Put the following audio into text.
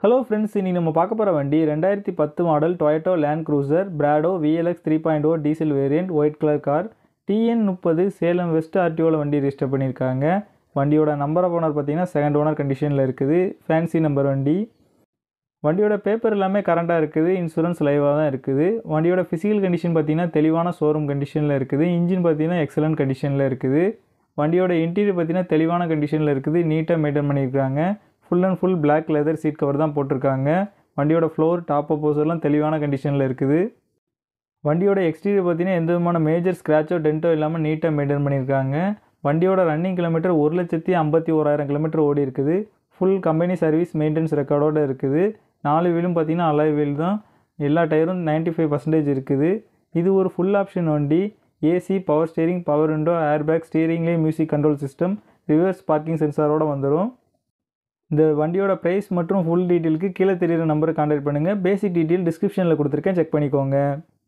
hello friends இனி நம்ம பார்க்க போகிற வண்டி ரெண்டாயிரத்தி பத்து model Toyota land cruiser Prado VLX three point oh diesel variant white colour car TN முப்பது சேலம் வெஸ்ட் ஆர்டிஓவில் வண்டி ரிஜிஸ்டர் பண்ணியிருக்காங்க வண்டியோட நம்பர் ஆஃப் ஓனர் பார்த்தீங்கன்னா செகண்ட் ஓனர் கண்டிஷனில் இருக்குது ஃபேன்சி நம்பர் வண்டி வண்டியோட பேப்பர் எல்லாமே கரண்ட்டாக இருக்குது இன்சூரன்ஸ் லைவாக தான் இருக்குது வண்டியோட ஃபிசிக்கல் கண்டிஷன் பார்த்தீங்கன்னா தெளிவான ஷோரூம் கண்டிஷனில் இருக்குது இன்ஜின் பார்த்தீங்கன்னா எக்ஸலண்ட் கண்டிஷனில் இருக்குது வண்டியோட இன்டீரியர் பார்த்தீங்கன்னா தெளிவான கண்டிஷனில் இருக்குது நீட்டாக மெயின்டைன் பண்ணியிருக்காங்க full and full Black leather seat cover தான் போட்டிருக்காங்க வண்டியோட ஃப்ளோர் டாப் அப்போசர்லாம் தெளிவான கண்டிஷனில் இருக்குது வண்டியோட எக்ஸ்டீரியர் பார்த்தீங்கன்னா எந்த விதமான மேஜர் ஸ்க்ராச்சோ டென்ட்டோ இல்லாமல் நீட்டாக மெயின்டைன் பண்ணியிருக்காங்க வண்டியோட ரன்னிங் கிலோமீட்டர் ஒரு லட்சத்தி ஐம்பத்தி ஓராயிரம் கிலோமீட்டர் ஓடி இருக்குது ஃபுல் கம்பெனி சர்வீஸ் மெயின்டெனன்ஸ் ரெக்கார்டோடு இருக்குது நாலு வீலும் பார்த்தீங்கன்னா அலாய் வீல் தான் எல்லா டயரும் 95% ஃபைவ் பர்சன்டேஜ் இருக்குது இது ஒரு ஃபுல் ஆப்ஷன் வண்டி AC power steering power window airbag ஸ்டீரிங்லேயே music control system reverse parking சென்சாரோட வந்துடும் இந்த வண்டியோட ப்ரைஸ் மற்றும் ஃபுல் டீட்டெயிலுக்கு கீழே தெரியுற நம்பரை கான்டாக்ட் பண்ணுங்கள் பேசிக் டீட்டெயில் டிஸ்கிரிப்ஷனில் கொடுத்துருக்கேன் செக் பண்ணிக்கோங்க